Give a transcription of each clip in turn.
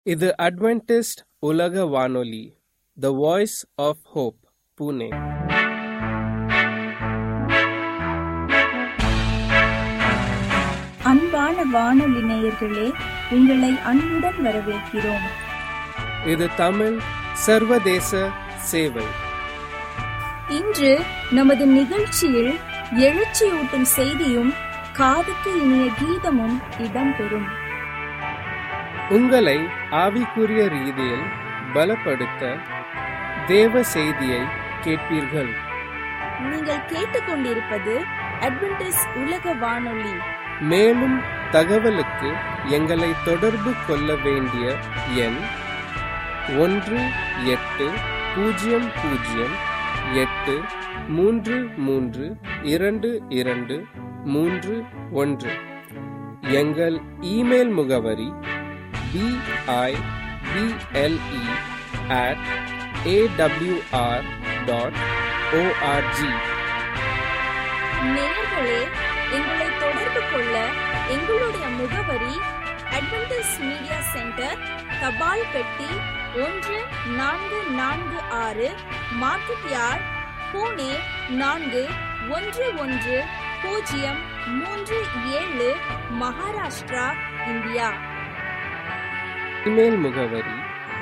இது அட்வென்டிஸ்ட் உலக வானொலி the voice of hope Pune அன்பான வானொலி நேயர்களே உங்களை அன்புடன் வரவேற்கிறோம் இது தமிழ் சர்வதேச சேவை இன்று நமது நிகழ்ச்சியில் எழுச்சியூட்டும் செய்தியும் காதுக்கு இனிய கீதமும் இடம்பெறும் உங்களை ஆவிக்குரிய ரீதியில் பலப்படுத்த தேவ செய்தியை கேட்பீர்கள் நீங்கள் கேட்டுக்கொண்டிருப்பது அட்வென்டிஸ் உலக வானொலி மேலும் தகவலுக்கு எங்களை தொடர்பு கொள்ள வேண்டிய எண் ஒன்று எட்டு பூஜ்ஜியம் பூஜ்ஜியம் எட்டு மூன்று மூன்று இரண்டு இரண்டு மூன்று ஒன்று எங்கள் இமெயில் முகவரி BIBLE at AWR dot ORG நேயர்களே எங்களை தொடர்பு கொள்ள எங்களுடைய முகவரி அட்வென்டிஸ் மீடியா சென்டர் தபால் பெட்டி ஒன்று நான்கு நான்கு ஆறு மார்க்கெட் யார்ட் பூனே நான்கு ஒன்று ஒன்று பூஜ்ஜியம் மூன்று ஏழு மகாராஷ்டிரா இந்தியா இமெயில் முகவரி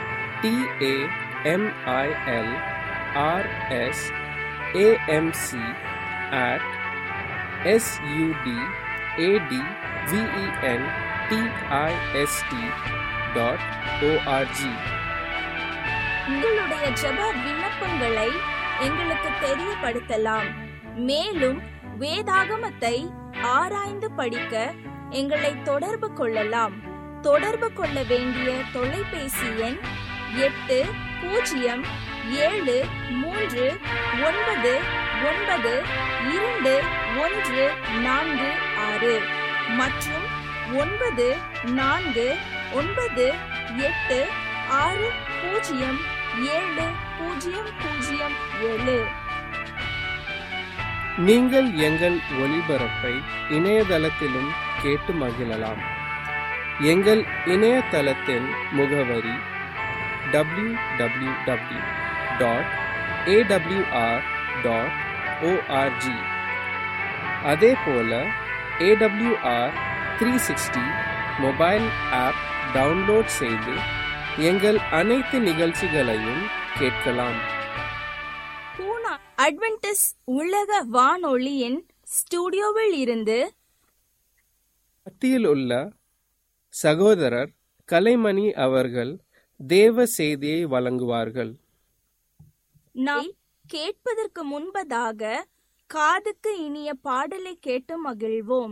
TAMIL RS AMC at SUD AT VEN TIST dot ORG உங்களுடைய ஜெப விண்ணப்பங்களை எங்களுக்கு தெரியப்படுத்தலாம் மேலும் வேதாகமத்தை ஆராய்ந்து படிக்க எங்களை தொடர்பு கொள்ளலாம் தொடர்பு கொள்ள வேண்டிய தொலைபேசி எண் எட்டு பூஜ்ஜியம் ஏழு மூன்று ஒன்பது ஒன்பது இரண்டு ஒன்று நான்கு ஆறு மற்றும் ஒன்பது நான்கு ஒன்பது எட்டு ஆறு பூஜ்ஜியம் ஏழு பூஜ்ஜியம் பூஜ்ஜியம் ஏழு நீங்கள் எங்கள் ஒளிபரப்பை இணையதளத்திலும் கேட்டு மகிழலாம் எங்கள் இணையதளத்தின் முகவரி W W W dot AWR dot ORG அதே போல AWR three sixty mobile app download செய்து எங்கள் அனைத்து நிகழ்ச்சிகளையும் கேட்கலாம் பூனா அட்வென்டிஸ் உலக வானொலியின் ஸ்டுடியோவில் இருந்து மத்தியில் உள்ள சகோதரர் கலைமணி அவர்கள் தேவ செய்தியை வழங்குவார்கள் நாம் கேட்பதற்கு முன்பதாக காதுக்கு இனிய பாடலை கேட்டு மகிழ்வோம்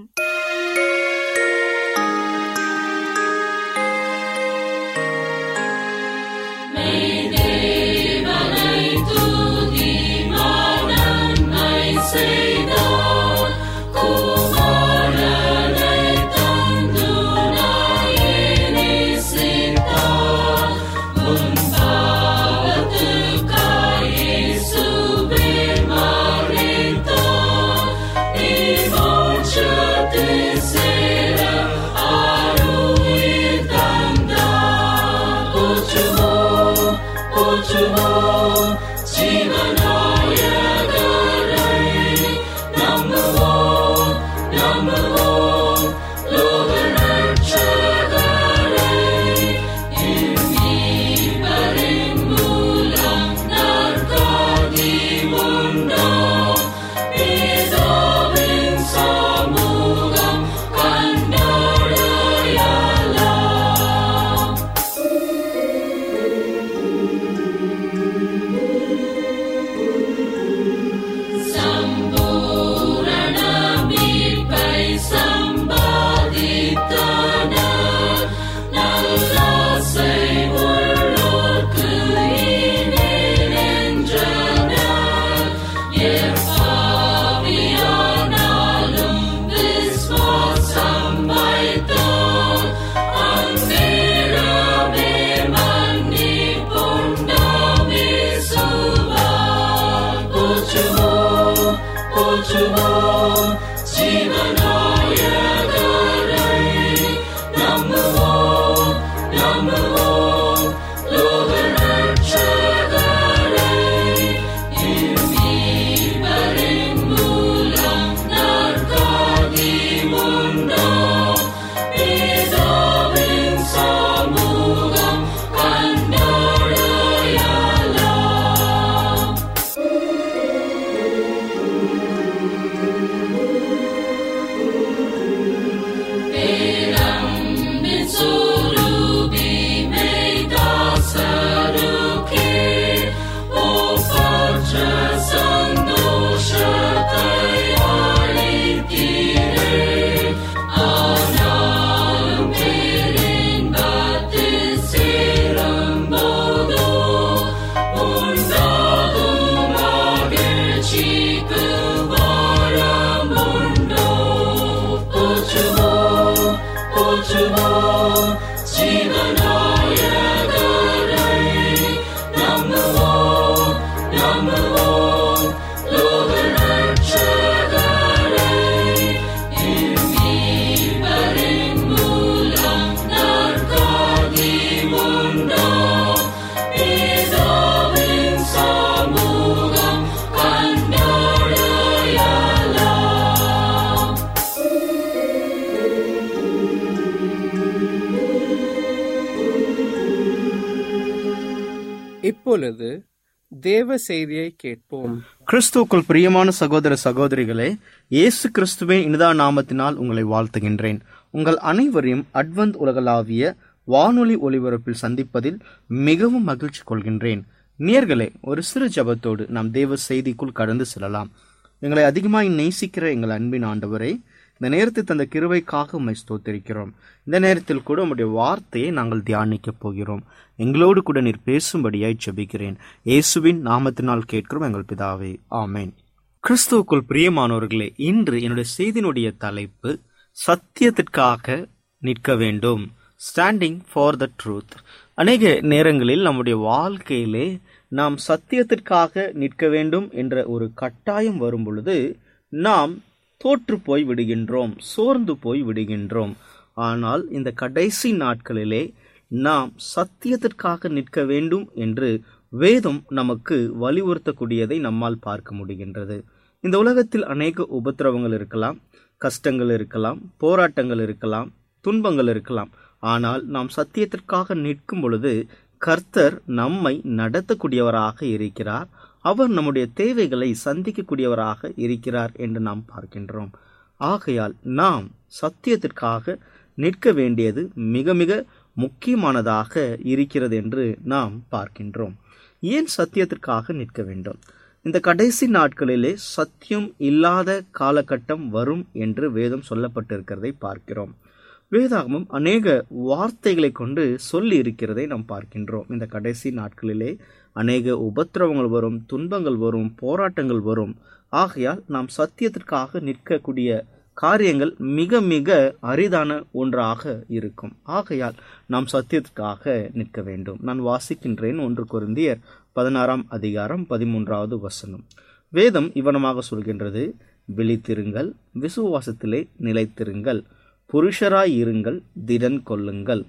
இப்பொழுது தேவ செய்தியை கேட்போம் கிறிஸ்துவுக்குள் பிரியமான சகோதர சகோதரிகளே இயேசு கிறிஸ்துவின் இனிதா நாமத்தினால் உங்களை வாழ்த்துகின்றேன் உங்கள் அனைவரையும் அட்வந்த் உலகளாவிய வானொலி ஒலிபரப்பில் சந்திப்பதில் மிகவும் மகிழ்ச்சி கொள்கின்றேன் நேர்களே ஒரு சிறு ஜபத்தோடு நாம் தேவ செய்திக்குள் கடந்து செல்லலாம் எங்களை அதிகமாய் நேசிக்கிற எங்கள் அன்பின் ஆண்டவரை இந்த நேரத்தில் தந்த கிருவைக்காக உம்மை ஸ்தோத்திரிக்கிறோம் இந்த நேரத்தில் கூட உம்முடைய வார்த்தையை நாங்கள் தியானிக்கப் போகிறோம் எங்களோடு கூட நீர் பேசும்படியாய் ஜெபிக்கிறேன் இயேசுவின் நாமத்தினால் கேட்கிறோம் எங்கள் பிதாவே ஆமேன் கிறிஸ்துவுக்குள் பிரியமானவர்களே இன்று என்னுடைய செய்தியினுடைய தலைப்பு சத்தியத்திற்காக நிற்க வேண்டும் ஸ்டாண்டிங் ஃபார் த ட்ரூத் அநேக நேரங்களில் நம்முடைய வாழ்க்கையிலே நாம் சத்தியத்திற்காக நிற்க வேண்டும் என்ற ஒரு கட்டாயம் வரும் பொழுது நாம் தோற்று போய் விடுகின்றோம் சோர்ந்து போய் விடுகின்றோம் ஆனால் இந்த கடைசி நாட்களிலே நாம் சத்தியத்திற்காக நிற்க வேண்டும் என்று வேதம் நமக்கு வலியுறுத்தக்கூடியதை நம்மால் பார்க்க முடிகின்றது இந்த உலகத்தில் அநேக உபத்திரவங்கள் இருக்கலாம் கஷ்டங்கள் இருக்கலாம் போராட்டங்கள் இருக்கலாம் துன்பங்கள் இருக்கலாம் ஆனால் நாம் சத்தியத்திற்காக நிற்கும் பொழுது கர்த்தர் நம்மை நடத்தக்கூடியவராக இருக்கிறார் அவர் நம்முடைய தேவைகளை சந்திக்கக்கூடியவராக இருக்கிறார் என்று நாம் பார்க்கின்றோம் ஆகையால் நாம் சத்தியத்திற்காக நிற்க வேண்டியது மிக மிக முக்கியமானதாக இருக்கிறது என்று நாம் பார்க்கின்றோம் ஏன் சத்தியத்திற்காக நிற்க வேண்டும் இந்த கடைசி நாட்களிலே சத்தியம் இல்லாத காலகட்டம் வரும் என்று வேதம் சொல்லப்பட்டிருக்கிறதை பார்க்கிறோம் வேதாகமும் அநேக வார்த்தைகளை கொண்டு சொல்லி இருக்கிறதை நாம் பார்க்கின்றோம் இந்த கடைசி நாட்களிலே அநேக உபத்திரவங்கள் வரும் துன்பங்கள் வரும் போராட்டங்கள் வரும் ஆகையால் நாம் சத்தியத்திற்காக நிற்கக்கூடிய காரியங்கள் மிக மிக அரிதான ஒன்றாக இருக்கும் ஆகையால் நாம் சத்தியத்திற்காக நிற்க வேண்டும் நான் வாசிக்கின்றேன் ஒன்று குருந்தியர் பதினாறாம் அதிகாரம் பதிமூன்றாவது வசனம் வேதம் இவனமாக சொல்கின்றது விழித்திருங்கள் விசுவாசத்திலே நிலைத்திருங்கள் புருஷராய் இருங்கள் திடன் கொள்ளுங்கள்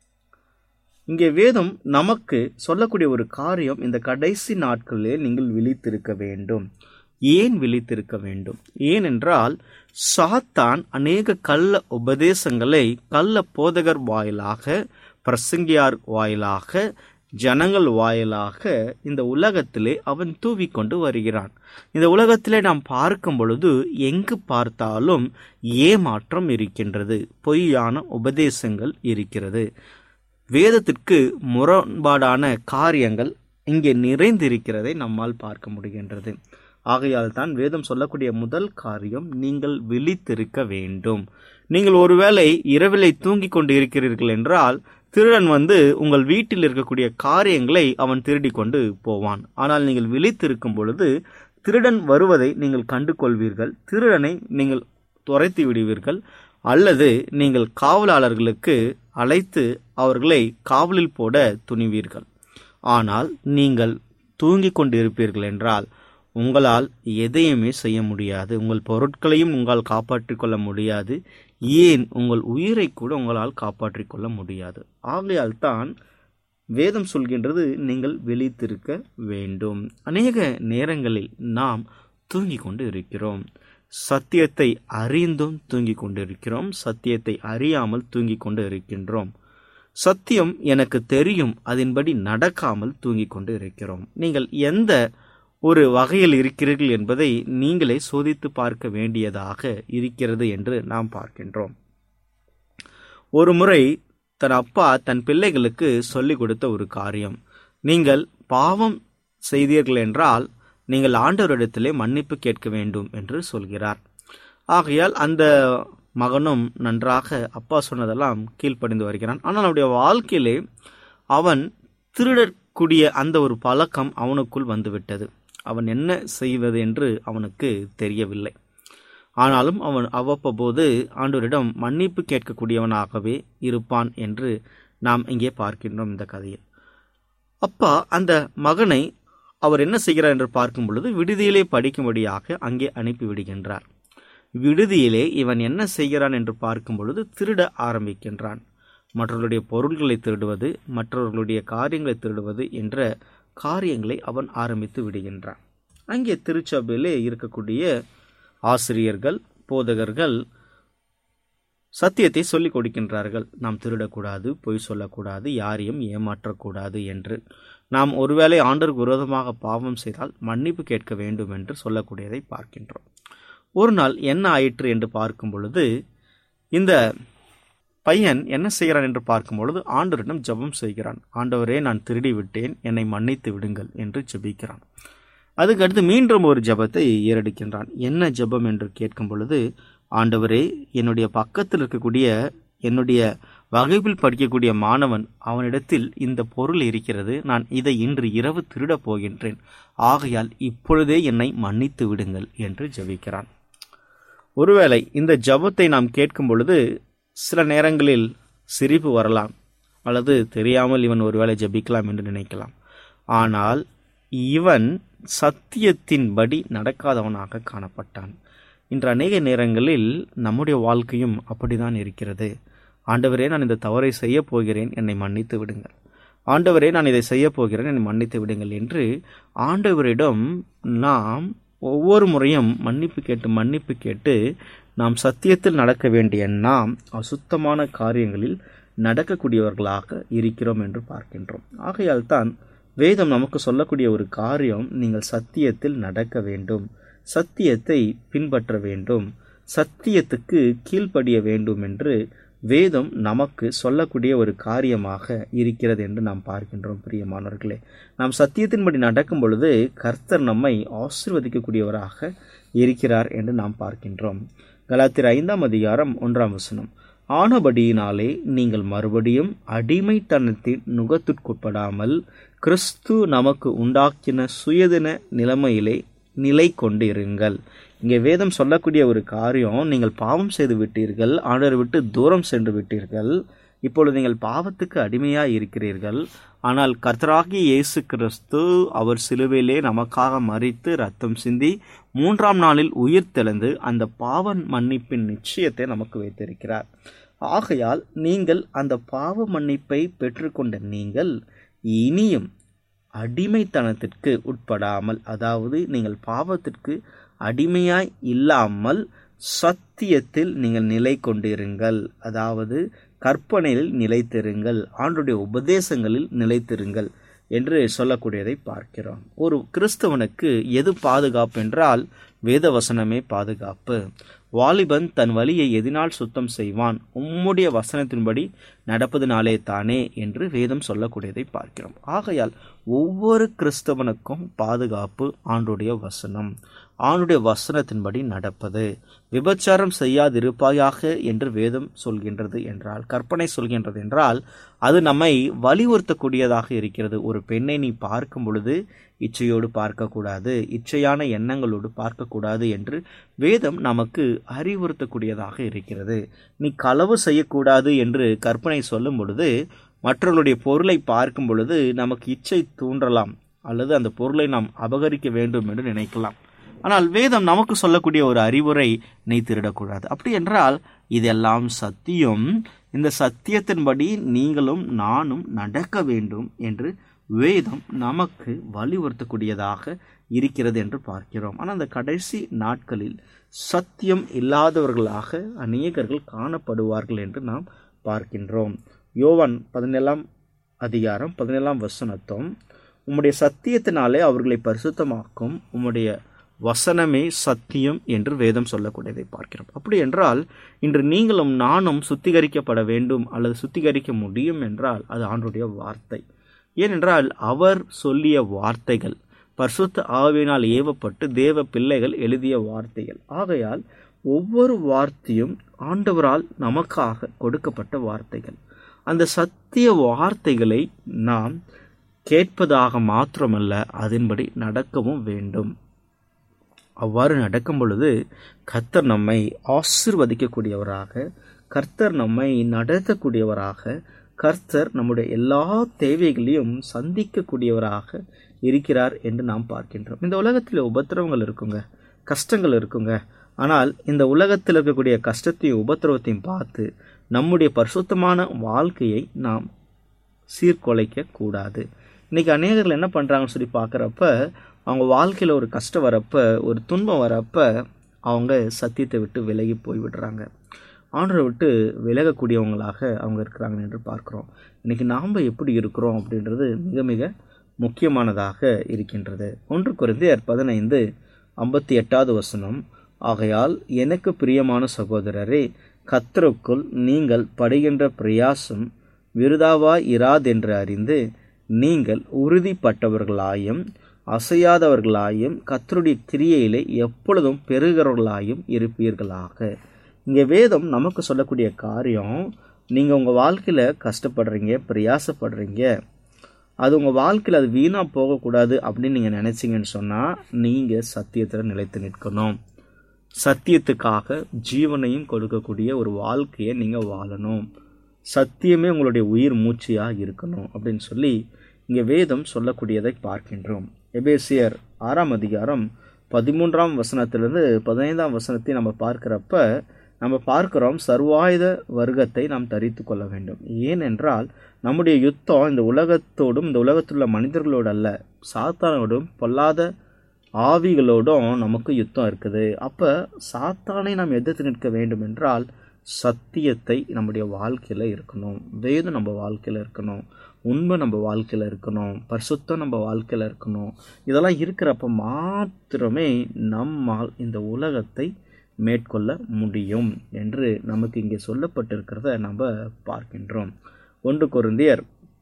இங்கே வேதம் நமக்கு சொல்லக்கூடிய ஒரு காரியம் இந்த கடைசி நாட்களிலே நீங்கள் விழித்திருக்க வேண்டும் ஏன் விழித்திருக்க வேண்டும் ஏனென்றால் சாத்தான் அநேக கள்ள உபதேசங்களை கள்ள போதகர் வாயிலாக பிரசங்கியார் வாயிலாக ஜனங்கள் வாயிலாக இந்த உலகத்திலே அவன் தூவிக்கொண்டு வருகிறான் இந்த உலகத்திலே நாம் பார்க்கும் பொழுது எங்கு பார்த்தாலும் ஏமாற்றம் இருக்கின்றது பொய்யான உபதேசங்கள் இருக்கிறது வேதத்திற்கு முரண்பாடான காரியங்கள் இங்கே நிறைந்திருக்கிறதை நம்மால் பார்க்க முடிகின்றது ஆகையால் தான் வேதம் சொல்லக்கூடிய முதல் காரியம் நீங்கள் விழித்திருக்க வேண்டும் நீங்கள் ஒருவேளை இரவிலை தூங்கிக் கொண்டு இருக்கிறீர்கள் என்றால் திருடன் வந்து உங்கள் வீட்டில் இருக்கக்கூடிய காரியங்களை அவன் திருடி கொண்டு போவான் ஆனால் நீங்கள் விழித்திருக்கும் பொழுது திருடன் வருவதை நீங்கள் கண்டு கொள்வீர்கள் திருடனை நீங்கள் துரைத்து விடுவீர்கள் அல்லது நீங்கள் காவலாளர்களுக்கு அழைத்து அவர்களை காவலில் போட துணிவீர்கள் ஆனால் நீங்கள் தூங்கிக் கொண்டு இருப்பீர்கள் என்றால் உங்களால் எதையுமே செய்ய முடியாது உங்கள் பொருட்களையும் உங்களால் காப்பாற்றிக் கொள்ள முடியாது ஏன் உங்கள் உயிரை கூட உங்களால் காப்பாற்றிக் கொள்ள முடியாது ஆகையால் தான் வேதம் சொல்கின்றது நீங்கள் விழித்திருக்க வேண்டும் அநேக நேரங்களில் நாம் தூங்கிக் கொண்டு இருக்கிறோம் சத்தியத்தை அறிந்தும் தூங்கிக் கொண்டிருக்கிறோம் சத்தியத்தை அறியாமல் தூங்கிக் கொண்டு இருக்கின்றோம் சத்தியம் எனக்கு தெரியும் அதன்படி நடக்காமல் தூங்கிக் கொண்டு இருக்கிறோம் நீங்கள் எந்த ஒரு வகையில் இருக்கிறீர்கள் என்பதை நீங்களே சோதித்து பார்க்க வேண்டியதாக இருக்கிறது என்று நாம் பார்க்கின்றோம் ஒரு முறை தன் அப்பா தன் பிள்ளைகளுக்கு சொல்லிக் கொடுத்த ஒரு காரியம் நீங்கள் பாவம் செய்தீர்கள் என்றால் நீங்கள் ஆண்டவரிடத்திலே மன்னிப்பு கேட்க வேண்டும் என்று சொல்கிறார் ஆகையால் அந்த மகனும் நன்றாக அப்பா சொன்னதெல்லாம் கீழ்ப்படிந்து வருகிறான் ஆனால் அவனுடைய வாழ்க்கையிலே அவன் திருடக்கூடிய அந்த ஒரு பழக்கம் அவனுக்குள் வந்துவிட்டது அவன் என்ன செய்வது என்று அவனுக்கு தெரியவில்லை ஆனாலும் அவன் அவ்வப்போது ஆண்டவரிடம் மன்னிப்பு கேட்கக்கூடியவனாகவே இருப்பான் என்று நாம் இங்கே பார்க்கின்றோம் இந்த கதையில் அப்பா அந்த மகனை அவர் என்ன செய்கிறார் என்று பார்க்கும் பொழுது விடுதியிலே படிக்கும்படியாக அங்கே அனுப்பி விடுகின்றார் விடுதியிலே இவன் என்ன செய்கிறான் என்று பார்க்கும் பொழுது திருட ஆரம்பிக்கின்றான் மற்றவர்களுடைய பொருள்களை திருடுவது மற்றவர்களுடைய காரியங்களை திருடுவது என்ற காரியங்களை அவன் ஆரம்பித்து விடுகின்றான் அங்கே திருச்சபையிலே இருக்கக்கூடிய ஆசிரியர்கள் போதகர்கள் சத்தியத்தை சொல்லிக் கொடுக்கின்றார்கள் நாம் திருடக்கூடாது பொய் சொல்லக்கூடாது யாரையும் ஏமாற்றக்கூடாது என்று நாம் ஒருவேளை ஆண்டருக்கு விரோதமாக பாவம் செய்தால் மன்னிப்பு கேட்க வேண்டும் என்று சொல்லக்கூடியதை பார்க்கின்றோம் ஒரு நாள் என்ன ஆயிற்று என்று பார்க்கும் பொழுது இந்த பையன் என்ன செய்கிறான் என்று பார்க்கும் பொழுது ஆண்டவரிடம் ஜெபம் செய்கிறான் ஆண்டவரே நான் திருடி விட்டேன் என்னை மன்னித்து விடுங்கள் என்று ஜெபிக்கிறான் அதுக்கடுத்து மீண்டும் ஒரு ஜெபத்தை ஏறெடுக்கின்றான் என்ன ஜெபம் என்று கேட்கும் பொழுது ஆண்டவரே என்னுடைய பக்கத்தில் இருக்கக்கூடிய என்னுடைய வகுப்பில் படிக்கக்கூடிய மாணவன் அவனிடத்தில் இந்த பொருள் இருக்கிறது நான் இதை இன்று இரவு திருடப் போகின்றேன் ஆகையால் இப்பொழுதே என்னை மன்னித்து விடுங்கள் என்று ஜெபிக்கிறான் ஒருவேளை இந்த ஜபத்தை நாம் கேட்கும் பொழுது சில நேரங்களில் சிரிப்பு வரலாம் அல்லது தெரியாமல் இவன் ஒருவேளை ஜபிக்கலாம் என்று நினைக்கலாம் ஆனால் இவன் சத்தியத்தின்படி நடக்காதவனாக காணப்பட்டான் இன்று அநேக நேரங்களில் நம்முடைய வாழ்க்கையும் அப்படிதான் இருக்கிறது ஆண்டவரே நான் இந்த தவறை செய்ய போகிறேன் என்னை மன்னித்து விடுங்கள் ஆண்டவரே நான் இதை செய்ய போகிறேன் என்னை மன்னித்து விடுங்கள் என்று ஆண்டவரிடம் நாம் ஒவ்வொரு முறையும் மன்னிப்பு கேட்டு மன்னிப்பு கேட்டு நாம் சத்தியத்தில் நடக்க வேண்டிய நாம் அசுத்தமான காரியங்களில் நடக்கக்கூடியவர்களாக இருக்கிறோம் என்று பார்க்கின்றோம் ஆகையால் தான் வேதம் நமக்கு சொல்லக்கூடிய ஒரு காரியம் நீங்கள் சத்தியத்தில் நடக்க வேண்டும் சத்தியத்தை பின்பற்ற வேண்டும் சத்தியத்துக்கு கீழ்ப்படிய வேண்டும் என்று வேதம் நமக்கு சொல்லக்கூடிய ஒரு காரியமாக இருக்கிறது என்று நாம் பார்க்கின்றோம் பிரியமானவர்களே நாம் சத்தியத்தின்படி நடக்கும் பொழுது கர்த்தர் நம்மை ஆசிர்வதிக்கக்கூடியவராக இருக்கிறார் என்று நாம் பார்க்கின்றோம் கலாத்திர ஐந்தாம் அதிகாரம் ஒன்றாம் வசனம் ஆனபடியினாலே நீங்கள் மறுபடியும் அடிமைத்தனத்தின் நுகத்திற்குட்படாமல் கிறிஸ்து நமக்கு உண்டாக்கின சுயதின நிலைமையிலே நிலை கொண்டிருங்கள் இங்கே வேதம் சொல்லக்கூடிய ஒரு காரியம் நீங்கள் பாவம் செய்து விட்டீர்கள் ஆண்டவர் விட்டு தூரம் சென்று விட்டீர்கள் இப்பொழுது நீங்கள் பாவத்துக்கு அடிமையாக இருக்கிறீர்கள் ஆனால் கர்த்தராகிய இயேசு கிறிஸ்து அவர் சிலுவையிலே நமக்காக மறித்து ரத்தம் சிந்தி மூன்றாம் நாளில் உயிர் தெளிந்து அந்த பாவ மன்னிப்பின் நிச்சயத்தை நமக்கு வைத்திருக்கிறார் ஆகையால் நீங்கள் அந்த பாவ மன்னிப்பை பெற்றுக்கொண்ட நீங்கள் இனியும் அடிமைத்தனத்திற்கு உட்படாமல் அதாவது நீங்கள் பாவத்திற்கு அடிமையாய் இல்லாமல் சத்தியத்தில் நீங்கள் நிலை கொண்டிருங்கள் அதாவது கற்பனையில் நிலைத்திருங்கள் ஆண்டுடைய உபதேசங்களில் நிலைத்திருங்கள் என்று சொல்லக்கூடியதை பார்க்கிறோம் ஒரு கிறிஸ்தவனுக்கு எது பாதுகாப்பு என்றால் வேதவசனமே பாதுகாப்பு வாலிபன் தன் வழியை எதினால் சுத்தம் செய்வான் உம்முடைய வசனத்தின்படி நடப்பதனாலே தானே என்று வேதம் சொல்லக்கூடியதை பார்க்கிறோம் ஆகையால் ஒவ்வொரு கிறிஸ்தவனுக்கும் பாதுகாப்பு ஆண்டுடைய வசனம் ஆணுடைய வசனத்தின்படி நடப்பது விபச்சாரம் செய்யாதிருப்பாயாக என்று வேதம் சொல்கின்றது என்றால் கற்பனை சொல்கின்றது என்றால் அது நம்மை வலியுறுத்தக்கூடியதாக இருக்கிறது ஒரு பெண்ணை நீ பார்க்கும் பொழுது இச்சையோடு பார்க்கக்கூடாது இச்சையான எண்ணங்களோடு பார்க்கக்கூடாது என்று வேதம் நமக்கு அறிவுறுத்தக்கூடியதாக இருக்கிறது நீ களவு செய்யக்கூடாது என்று கற்பனை சொல்லும் பொழுது மற்றவர்களுடைய பொருளை பார்க்கும் பொழுது நமக்கு இச்சை தூண்டலாம் அல்லது அந்த பொருளை நாம் அபகரிக்க வேண்டும் என்று நினைக்கலாம் ஆனால் வேதம் நமக்கு சொல்லக்கூடிய ஒரு அறிவுரை நீ திருடக்கூடாது அப்படி என்றால் இதெல்லாம் சத்தியம் இந்த சத்தியத்தின்படி நீங்களும் நானும் நடக்க வேண்டும் என்று வேதம் நமக்கு வலியுறுத்தக்கூடியதாக இருக்கிறது என்று பார்க்கிறோம் ஆனால் அந்த கடைசி நாட்களில் சத்தியம் இல்லாதவர்களாக அநேகர்கள் காணப்படுவார்கள் என்று நாம் பார்க்கின்றோம் யோவான் பதினேழாம் அதிகாரம் பதினேழாம் வசனத்தும் உம்முடைய சத்தியத்தினாலே அவர்களை பரிசுத்தமாக்கும் உம்முடைய வசனமே சத்தியம் என்று வேதம் சொல்லக்கூடியதை பார்க்கிறோம் அப்படி என்றால் இன்று நீங்களும் நானும் சுத்திகரிக்கப்பட வேண்டும் அல்லது சுத்திகரிக்க முடியும் என்றால் அது ஆண்டுடைய வார்த்தை ஏனென்றால் அவர் சொல்லிய வார்த்தைகள் பரிசுத்த ஆவியினால் ஏவப்பட்டு தேவ பிள்ளைகள் எழுதிய வார்த்தைகள் ஆகையால் ஒவ்வொரு வார்த்தையும் ஆண்டவரால் நமக்காக கொடுக்கப்பட்ட வார்த்தைகள் அந்த சத்திய வார்த்தைகளை நாம் கேட்பதாக மாத்திரமல்ல அதன்படி நடக்கவும் வேண்டும் அவ்வாறு நடக்கும் பொழுது கர்த்தர் நம்மை ஆசிர்வதிக்கக்கூடியவராக கர்த்தர் நம்மை நடத்தக்கூடியவராக கர்த்தர் நம்முடைய எல்லா தேவைகளையும் சந்திக்கக்கூடியவராக இருக்கிறார் என்று நாம் பார்க்கின்றோம் இந்த உலகத்தில் உபத்திரவங்கள் இருக்குங்க கஷ்டங்கள் இருக்குங்க ஆனால் இந்த உலகத்தில் இருக்கக்கூடிய கஷ்டத்தையும் உபத்திரவத்தையும் பார்த்து நம்முடைய பரிசுத்தமான வாழ்க்கையை நாம் சீர்குலைக்க கூடாது இன்னைக்கு அநேகர்கள் என்ன பண்ணுறாங்கன்னு சொல்லி பார்க்குறப்ப அவங்க வாழ்க்கையில் ஒரு கஷ்டம் வரப்ப ஒரு துன்பம் வரப்ப அவங்க சத்தியத்தை விட்டு விலகி போய் விடுறாங்க ஆண்டரை விட்டு விலகக்கூடியவங்களாக அவங்க இருக்கிறாங்க என்று பார்க்குறோம் இன்றைக்கி நாம் எப்படி இருக்கிறோம் அப்படின்றது மிக மிக முக்கியமானதாக இருக்கின்றது ஒன்று குறைந்தர் பதினைந்து ஐம்பத்தி எட்டாவது வசனம் ஆகையால் எனக்கு பிரியமான சகோதரரே கத்தருக்குள் நீங்கள் படுகின்ற பிரயாசம் விருதாவாய் இராதென்று அறிந்து நீங்கள் உறுதிப்பட்டவர்களாயும் அசையாதவர்களாயும் கத்தருடைய கிரியையிலே எப்பொழுதும் பெறுகிறவர்களாயும் இருப்பீர்களாக இங்கே வேதம் நமக்கு சொல்லக்கூடிய காரியம் நீங்கள் உங்கள் வாழ்க்கையில் கஷ்டப்படுறீங்க பிரயாசப்படுறீங்க அது உங்கள் வாழ்க்கையில் அது வீணாக போகக்கூடாது அப்படின்னு நீங்கள் நினச்சிங்கன்னு சொன்னால் நீங்கள் சத்தியத்தில் நிலைத்து நிற்கணும் சத்தியத்துக்காக ஜீவனையும் கொடுக்கக்கூடிய ஒரு வாழ்க்கையை நீங்கள் வாழணும் சத்தியமே உங்களுடைய உயிர் மூச்சியாக இருக்கணும் அப்படின்னு சொல்லி இங்கே வேதம் சொல்லக்கூடியதை பார்க்கின்றோம் எபேசியர் ஆறாம் அதிகாரம் பதிமூன்றாம் வசனத்திலிருந்து பதினைந்தாம் வசனத்தை நம்ம பார்க்குறப்ப நம்ம பார்க்கிறோம் சர்வாயுத வர்க்கத்தை நாம் தரித்து கொள்ள வேண்டும் ஏனென்றால் நம்முடைய யுத்தம் இந்த உலகத்தோடும் இந்த உலகத்துள்ள மனிதர்களோடு அல்ல சாத்தானோடும் பொல்லாத ஆவிகளோடும் நமக்கு யுத்தம் இருக்குது அப்போ சாத்தானை நாம் எதிர்த்து நிற்க வேண்டும் என்றால் சத்தியத்தை நம்முடைய வாழ்க்கையில் இருக்கணும் வேதம் நம்ம வாழ்க்கையில் இருக்கணும் உண்மை நம்ம வாழ்க்கையில் இருக்கணும் பரிசுத்தம் நம்ம வாழ்க்கையில் இருக்கணும் இதெல்லாம் இருக்கிறப்ப மாத்திரமே நம்மால் இந்த உலகத்தை மேற்கொள்ள முடியும் என்று நமக்கு இங்கே சொல்லப்பட்டிருக்கிறத நம்ம பார்க்கின்றோம் ஒன்று கொருந்தியர்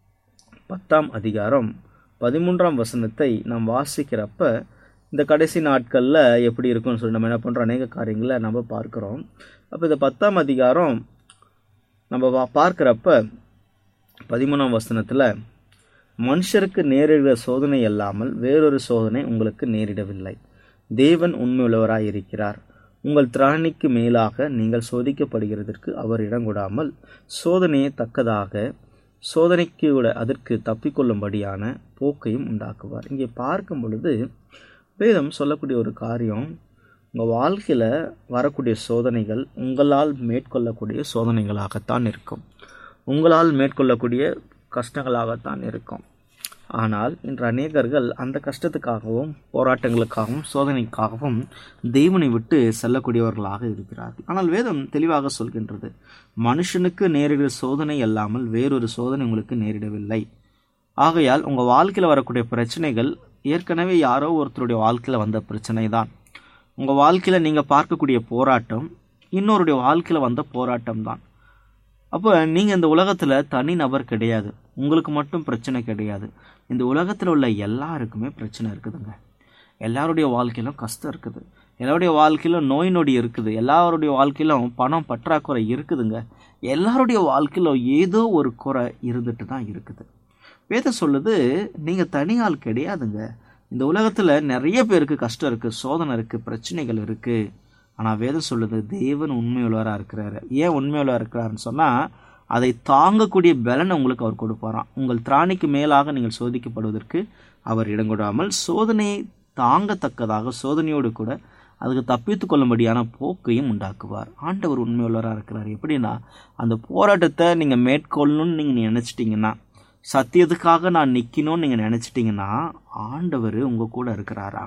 பத்தாம் அதிகாரம் பதிமூன்றாம் வசனத்தை நாம் வாசிக்கிறப்ப இந்த கடைசி நாட்களில் எப்படி இருக்கும்னு சொல்லி நம்ம என்ன பண்ணுறோம் அநேக காரியங்களை நம்ம பார்க்குறோம் அப்போ இந்த பத்தாம் அதிகாரம் நம்ம வா பார்க்குறப்ப பதிமூணாம் வசனத்தில் மனுஷருக்கு நேரிடுகிற சோதனை அல்லாமல் வேறொரு சோதனை உங்களுக்கு நேரிடவில்லை தேவன் உண்மையுள்ளவராய் இருக்கிறார் உங்கள் திராணிக்கு மேலாக நீங்கள் சோதிக்கப்படுகிறதற்கு அவர் இடங்கொடாமல் சோதனையை தக்கதாக சோதனைக்கு விட அதற்கு தப்பிக்கொள்ளும்படியான போக்கையும் உண்டாக்குவார் இங்கே பார்க்கும் பொழுது வேதம் சொல்லக்கூடிய ஒரு காரியம் உங்கள் வாழ்க்கையில் வரக்கூடிய சோதனைகள் உங்களால் மேற்கொள்ளக்கூடிய சோதனைகளாகத்தான் இருக்கும் உங்களால் மேற்கொள்ளக்கூடிய கஷ்டங்களாகத்தான் இருக்கும் ஆனால் இன்று அநேகர்கள் அந்த கஷ்டத்துக்காகவும் போராட்டங்களுக்காகவும் சோதனைக்காகவும் தெய்வனை விட்டு செல்லக்கூடியவர்களாக இருக்கிறார்கள் ஆனால் வேதம் தெளிவாக சொல்கின்றது மனுஷனுக்கு நேரிடுகிற சோதனை அல்லாமல் வேறொரு சோதனை உங்களுக்கு நேரிடவில்லை ஆகையால் உங்கள் வாழ்க்கையில் வரக்கூடிய பிரச்சனைகள் ஏற்கனவே யாரோ ஒருத்தருடைய வாழ்க்கையில் வந்த பிரச்சனை தான் உங்கள் வாழ்க்கையில் நீங்கள் பார்க்கக்கூடிய போராட்டம் இன்னொருடைய வாழ்க்கையில் வந்த போராட்டம் தான் அப்போ நீங்கள் இந்த உலகத்தில் தனி நபர் கிடையாது உங்களுக்கு மட்டும் பிரச்சனை கிடையாது இந்த உலகத்தில் உள்ள எல்லாருக்குமே பிரச்சனை இருக்குதுங்க எல்லாருடைய வாழ்க்கையிலும் கஷ்டம் இருக்குது எல்லாருடைய வாழ்க்கையிலும் நோய் நொடி இருக்குது எல்லாருடைய வாழ்க்கையிலும் பணம் பற்றாக்குறை இருக்குதுங்க எல்லாருடைய வாழ்க்கையிலும் ஏதோ ஒரு குறை இருந்துட்டு தான் இருக்குது வேதம் சொல்லுது நீங்கள் தனியால் கிடையாதுங்க இந்த உலகத்தில் நிறைய பேருக்கு கஷ்டம் இருக்குது சோதனை இருக்குது பிரச்சனைகள் இருக்குது ஆனால் வேதம் சொல்லுது தேவன் உண்மையுள்ளவராக இருக்கிறாரு ஏன் உண்மையுள்ளவராக இருக்கிறாருன்னு சொன்னால் அதை தாங்கக்கூடிய பலனை உங்களுக்கு அவர் கொடுப்பாராம் உங்கள் திராணிக்கு மேலாக நீங்கள் சோதிக்கப்படுவதற்கு அவர் இடங்கொடாமல் சோதனையை தாங்கத்தக்கதாக சோதனையோடு கூட அதுக்கு தப்பித்து கொள்ளும்படியான போக்கையும் உண்டாக்குவார் ஆண்டவர் உண்மையுள்ளவராக இருக்கிறார் எப்படின்னா அந்த போராட்டத்தை நீங்கள் மேற்கொள்ளணும்னு நீங்கள் நினச்சிட்டிங்கன்னா சத்தியத்துக்காக நான் நிற்கணும்னு நீங்கள் நினச்சிட்டிங்கன்னா ஆண்டவர் உங்கள் கூட இருக்கிறாரா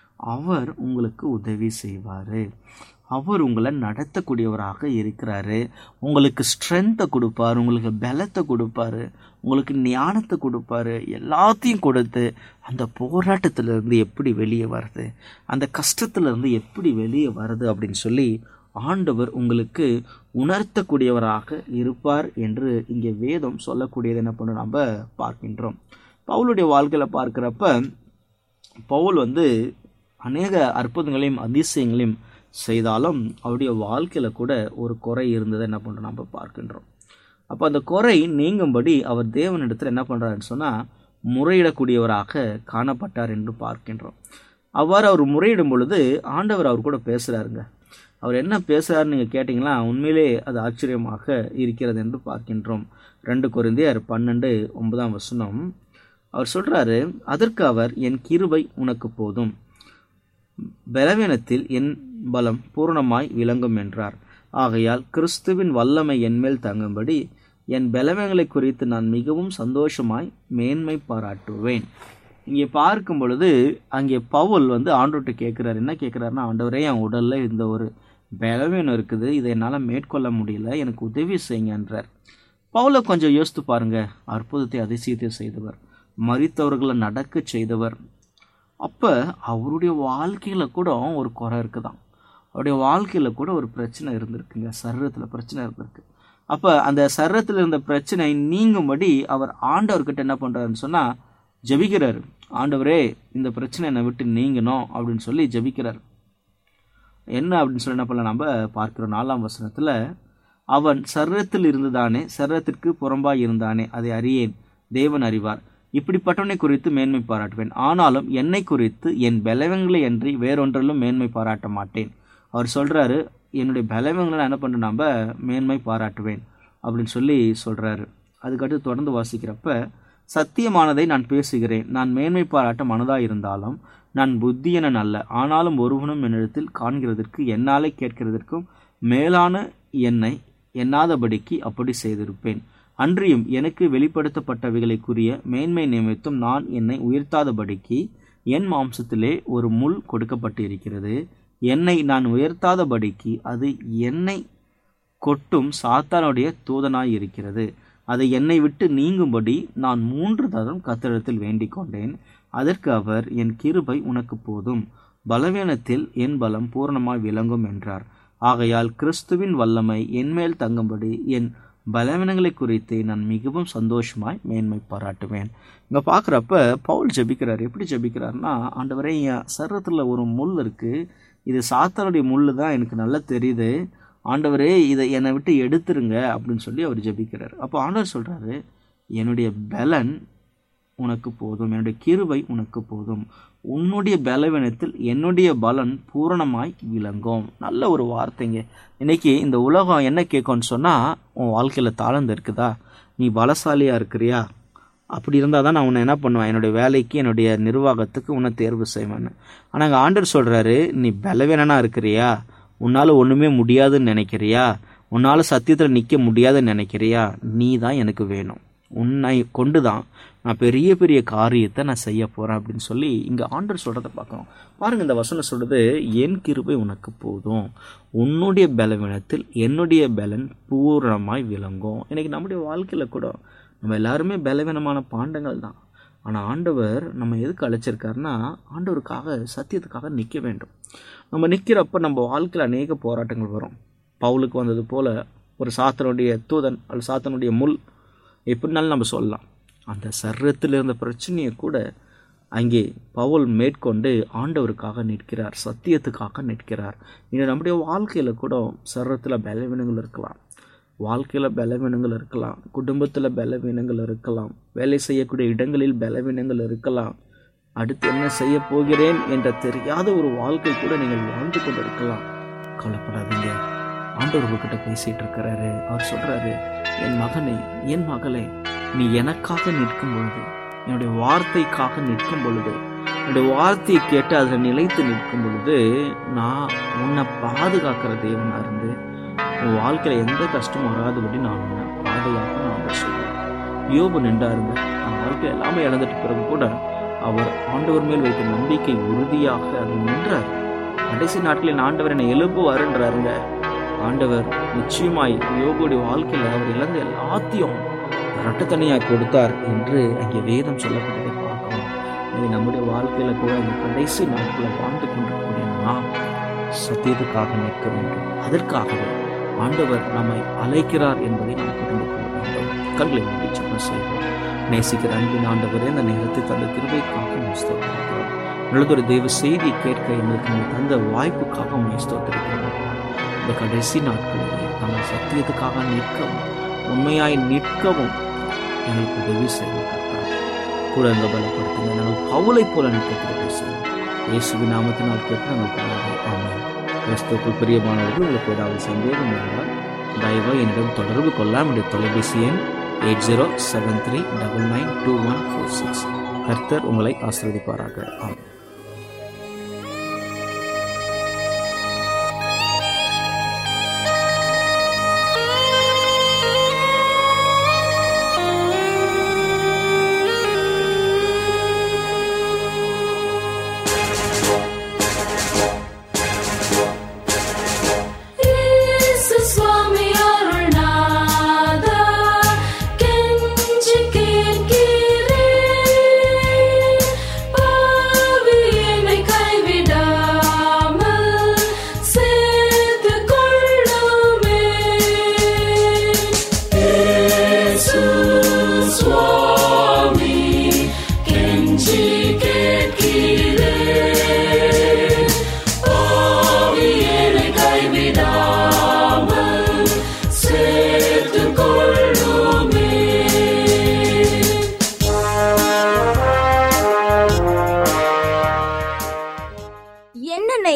அவர் உங்களுக்கு உதவி செய்வார் அவர் உங்களை நடத்தக்கூடியவராக இருக்கிறாரு உங்களுக்கு ஸ்ட்ரென்த்தை கொடுப்பார் உங்களுக்கு பலத்தை கொடுப்பாரு உங்களுக்கு ஞானத்தை கொடுப்பாரு எல்லாத்தையும் கொடுத்து அந்த போராட்டத்திலிருந்து எப்படி வெளியே வருது அந்த கஷ்டத்திலிருந்து எப்படி வெளியே வருது அப்படின்னு சொல்லி ஆண்டவர் உங்களுக்கு உணர்த்தக்கூடியவராக இருப்பார் என்று இங்கே வேதம் சொல்லக்கூடியது என்ன பண்ண நம்ம பார்க்கின்றோம் பவுலுடைய வாழ்க்கையில் பார்க்குறப்ப பவுல் வந்து அநேக அற்புதங்களையும் அதிசயங்களையும் செய்தாலும் அவருடைய வாழ்க்கையில் கூட ஒரு குறை இருந்ததை என்ன பண்ணுறோம் நம்ம பார்க்கின்றோம் அப்போ அந்த குறை நீங்கும்படி அவர் தேவனிடத்தில் என்ன பண்ணுறாருன்னு சொன்னால் முறையிடக்கூடியவராக காணப்பட்டார் என்று பார்க்கின்றோம் அவ்வாறு அவர் முறையிடும் பொழுது ஆண்டவர் அவர் கூட பேசுகிறாருங்க அவர் என்ன பேசுகிறாருன்னு நீங்கள் கேட்டிங்களா உண்மையிலே அது ஆச்சரியமாக இருக்கிறது என்று பார்க்கின்றோம் ரெண்டு குறைந்தியர் பன்னெண்டு ஒன்பதாம் வசனம் அவர் சொல்கிறாரு அதற்கு அவர் என் கிருபை உனக்கு போதும் பலவீனத்தில் என் பலம் பூரணமாய் விளங்கும் என்றார் ஆகையால் கிறிஸ்துவின் வல்லமை என்மேல் தங்கும்படி என் பலவீனங்களை குறித்து நான் மிகவும் சந்தோஷமாய் மேன்மை பாராட்டுவேன் இங்கே பார்க்கும் பொழுது அங்கே பவுல் வந்து ஆண்டோட்ட கேட்குறாரு என்ன கேட்குறாருன்னா ஆண்டவரே என் உடலில் இந்த ஒரு பலவீனம் இருக்குது இதை என்னால் மேற்கொள்ள முடியல எனக்கு உதவி செய்யுங்கன்றார் பவுலை கொஞ்சம் யோசித்து பாருங்க அற்புதத்தை அதிசயத்தை செய்தவர் மறித்தவர்களை நடக்க செய்தவர் அப்போ அவருடைய வாழ்க்கையில் கூட ஒரு குறை இருக்குதான் அவருடைய வாழ்க்கையில் கூட ஒரு பிரச்சனை இருந்திருக்குங்க சரீரத்தில் பிரச்சனை இருந்திருக்கு அப்போ அந்த சரீரத்தில் இருந்த பிரச்சனை நீங்கும்படி அவர் ஆண்டவர்கிட்ட என்ன பண்ணுறாருன்னு சொன்னால் ஜெபிக்கிறாரு ஆண்டவரே இந்த பிரச்சனை என்னை விட்டு நீங்கணும் அப்படின்னு சொல்லி ஜெபிக்கிறார் என்ன அப்படின்னு சொல்லி என்ன பண்ணலாம் நம்ம பார்க்கிறோம் நாலாம் வசனத்தில் அவன் சரீரத்தில் இருந்துதானே சரீரத்திற்கு புறம்பாய் இருந்தானே அதை அறியேன் தேவன் அறிவார் இப்படிப்பட்டவனை குறித்து மேன்மை பாராட்டுவேன் ஆனாலும் என்னை குறித்து என் பலவங்களை அன்றி வேறொன்றிலும் மேன்மை பாராட்ட மாட்டேன் அவர் சொல்கிறாரு என்னுடைய பலவங்களை நான் என்ன பண்ணுறேன் நம்ம மேன்மை பாராட்டுவேன் அப்படின்னு சொல்லி சொல்கிறாரு அதுக்கடுத்து தொடர்ந்து வாசிக்கிறப்ப சத்தியமானதை நான் பேசுகிறேன் நான் மேன்மை பாராட்ட மனதாக இருந்தாலும் நான் புத்தியனன் அல்ல ஆனாலும் ஒருவனும் என்னிடத்தில் காண்கிறதற்கு என்னாலே கேட்கிறதற்கும் மேலான என்னை எண்ணாதபடிக்கு அப்படி செய்திருப்பேன் அன்றியும் எனக்கு வெளிப்படுத்தப்பட்டவைகளுக்குரிய மேன்மை நிமித்தம் நான் என்னை உயர்த்தாதபடிக்கு என் மாம்சத்திலே ஒரு முள் கொடுக்கப்பட்டு இருக்கிறது என்னை நான் உயர்த்தாதபடிக்கு அது என்னை கொட்டும் சாத்தானுடைய தூதனாய் இருக்கிறது அதை என்னை விட்டு நீங்கும்படி நான் மூன்று தரம் கத்திரத்தில் வேண்டிக் கொண்டேன் அதற்கு அவர் என் கிருபை உனக்கு போதும் பலவீனத்தில் என் பலம் பூரணமாய் விளங்கும் என்றார் ஆகையால் கிறிஸ்துவின் வல்லமை என்மேல் தங்கும்படி என் பலவீனங்களை குறித்து நான் மிகவும் சந்தோஷமாய் மேன்மை பாராட்டுவேன் இங்கே பார்க்குறப்ப பவுல் ஜெபிக்கிறார் எப்படி ஜெபிக்கிறார்னா ஆண்டவரே என் சரீரத்தில் ஒரு முள் இருக்குது இது சாத்தானுடைய முள் தான் எனக்கு நல்லா தெரியுது ஆண்டவரே இதை என்னை விட்டு எடுத்துருங்க அப்படின்னு சொல்லி அவர் ஜெபிக்கிறார் அப்போ ஆண்டவர் சொல்கிறாரு என்னுடைய பலன் உனக்கு போதும் என்னுடைய கிருபை உனக்கு போதும் உன்னுடைய பலவீனத்தில் என்னுடைய பலன் பூரணமாய் விளங்கும் நல்ல ஒரு வார்த்தைங்க இன்னைக்கு இந்த உலகம் என்ன கேட்கும்னு சொன்னால் உன் வாழ்க்கையில் தாளந்து இருக்குதா நீ பலசாலியாக இருக்கிறியா அப்படி இருந்தால் தான் நான் உன்னை என்ன பண்ணுவேன் என்னுடைய வேலைக்கு என்னுடைய நிர்வாகத்துக்கு உன்னை தேர்வு செய்வேன் ஆனால் அங்கே ஆண்டர் சொல்கிறாரு நீ பலவீனனாக இருக்கிறியா உன்னால் ஒன்றுமே முடியாதுன்னு நினைக்கிறியா உன்னால் சத்தியத்தில் நிற்க முடியாதுன்னு நினைக்கிறியா நீ தான் எனக்கு வேணும் உன்னை கொண்டு தான் நான் பெரிய பெரிய காரியத்தை நான் செய்ய போகிறேன் அப்படின்னு சொல்லி இங்கே ஆண்டர் சொல்கிறத பார்க்கணும் பாருங்கள் இந்த வசனம் சொல்கிறது என் கிருபை உனக்கு போதும் உன்னுடைய பலவீனத்தில் என்னுடைய பலன் பூரணமாய் விளங்கும் இன்னைக்கு நம்முடைய வாழ்க்கையில் கூட நம்ம எல்லாருமே பலவீனமான பாண்டங்கள் தான் ஆனால் ஆண்டவர் நம்ம எதுக்கு அழைச்சிருக்காருன்னா ஆண்டவருக்காக சத்தியத்துக்காக நிற்க வேண்டும் நம்ம நிற்கிறப்ப நம்ம வாழ்க்கையில் அநேக போராட்டங்கள் வரும் பவுலுக்கு வந்தது போல் ஒரு சாத்தனுடைய தூதன் அல்லது சாத்தனுடைய முள் எப்படினாலும் நம்ம சொல்லலாம் அந்த சர்ரத்தில் இருந்த பிரச்சனையை கூட அங்கே பவுல் மேற்கொண்டு ஆண்டவருக்காக நிற்கிறார் சத்தியத்துக்காக நிற்கிறார் இங்கே நம்முடைய வாழ்க்கையில் கூட சர்ரத்தில் பலவீனங்கள் இருக்கலாம் வாழ்க்கையில் பலவீனங்கள் இருக்கலாம் குடும்பத்தில் பலவீனங்கள் இருக்கலாம் வேலை செய்யக்கூடிய இடங்களில் பலவீனங்கள் இருக்கலாம் அடுத்து என்ன செய்ய போகிறேன் என்ற தெரியாத ஒரு வாழ்க்கை கூட நீங்கள் வாழ்ந்து கொண்டு இருக்கலாம் கவலைப்படாதீங்க ஆண்டவர் உங்ககிட்ட பேசிட்டு இருக்கிறாரு அவர் சொல்றாரு என் மகனே என் மகளே நீ எனக்காக நிற்கும் பொழுது என்னுடைய வார்த்தைக்காக நிற்கும் பொழுது என்னுடைய வார்த்தையை கேட்டு அதில் நிலைத்து நிற்கும் பொழுது நான் உன்னை பாதுகாக்கிற தேவனா இருந்து உன் வாழ்க்கையில் எந்த கஷ்டமும் வராதபடி நான் உன்னை பாதுகாக்க நான் அதை சொல்றேன் யோபு நின்றா இருந்த அவன் வாழ்க்கை எல்லாமே இழந்துட்டு பிறகு கூட அவர் ஆண்டவர் மேல் வைத்த நம்பிக்கை உறுதியாக அது நின்றார் கடைசி நாட்களில் ஆண்டவர் என்னை எழுப்புவாருன்றாருங்க ஆண்டவர் நிச்சயமாய் யோகுடைய வாழ்க்கையில் அவர் இழந்த எல்லாத்தையும் ரட்டத்தனியாய் கொடுத்தார் என்று அங்கே வேதம் சொல்லப்பட்டதை பார்க்கணும் இது நம்முடைய வாழ்க்கையில கூட இந்த கடைசி நாட்களில் வாழ்ந்து கொண்டிருக்கக்கூடிய நாம் சத்தியத்துக்காக நிற்க வேண்டும் அதற்காகவே ஆண்டவர் நம்மை அழைக்கிறார் என்பதை நாம் புரிந்து கொள்ள வேண்டும் கண்களை மூடி ஜெபம் செய்வோம் நேசிக்கிற அன்பின் ஆண்டவரே இந்த நேரத்தை தந்த கிருபைக்காக ஸ்தோத்திரிக்கிறோம் நல்லதொரு தெய்வ செய்தி கேட்க எங்களுக்கு நீங்கள் தந்த வாய்ப்புக்காக உண்மை ஸ்தோத்திரிக்கிறோம் இந்த கடைசி நாட்களிலே நாங்கள் சத்தியத்துக்காக நிற்கவும் உண்மையாய் நிற்கவும் எங்களுக்கு உதவி செய்யும் கர்த்தாவே. கூட எங்க பலப்படுத்துங்க நாங்கள் பவுலை போல நிற்க கிருபை செய்யும் இயேசுவின் நாமத்தினால் கேட்டு நாங்கள் பிள்ளைகளை ஆமென் கிறிஸ்துவுக்குள் பிரியமானவர்கள் உங்களுக்கு ஏதாவது சந்தேகம் இருந்தால் தயவாக என்னிடம் தொடர்பு கொள்ள என்னுடைய தொலைபேசி எண் eight zero seven three double nine two one four six கர்த்தர் உங்களை ஆசீர்வதிப்பாராக ஆமென்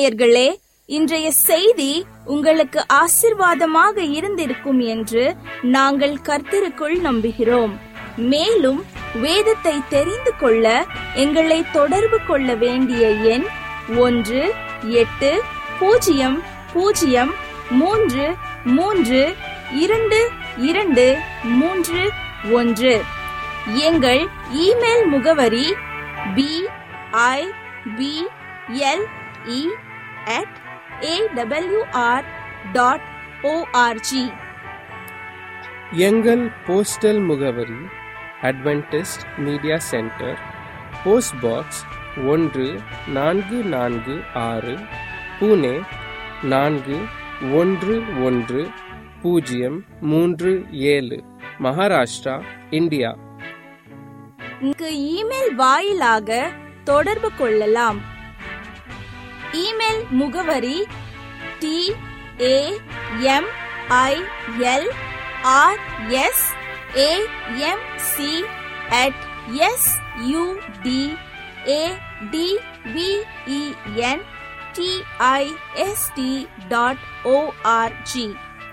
நேயர்களே இன்றைய செய்தி உங்களுக்கு ஆசிர்வாதமாக இருந்திருக்கும் என்று நாங்கள் கர்த்தருக்குள் நம்புகிறோம் மேலும் வேதத்தை தெரிந்து கொள்ள எங்களை தொடர்பு கொள்ள வேண்டிய எண் ஒன்று எட்டு பூஜ்ஜியம் பூஜ்ஜியம் மூன்று மூன்று இரண்டு இரண்டு மூன்று ஒன்று எங்கள் இமெயில் முகவரி B I B L E at AWR dot ORG எங்கள் போஸ்டல் முகவரி Adventist media centre post box ஒன்று நான்கு நான்கு ஆறு புனே நான்கு ஒன்று ஒன்று பூஜ்ஜியம் மூன்று ஏழு மகாராஷ்டிரா இந்தியா இங்கு இமெயில் வாயிலாக தொடர்பு கொள்ளலாம் இமெயில் முகவரி T A M I L R S A M C at S U D A D V E N T I S T dot ORG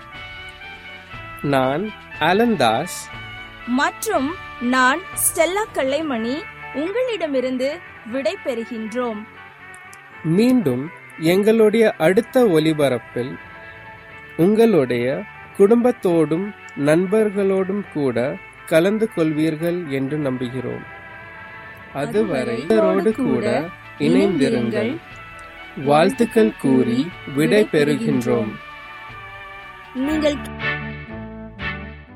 நான் அலந்தாஸ் மற்றும் நான் ஸ்டெல்லா கல்லைமணி உங்களிடமிருந்து விடை பெறுகின்றோம் மீண்டும் எங்களுடைய அடுத்த ஒலிபரப்பில் உங்களுடைய குடும்பத்தோடும் நண்பர்களோடும் கூட கலந்து கொள்வீர்கள் என்று நம்புகிறோம் அதுவரை இவரோடு கூட இணைந்திருங்கள் வாழ்த்துக்கள் கூறி விடை பெறுகின்றோம் நீங்கள்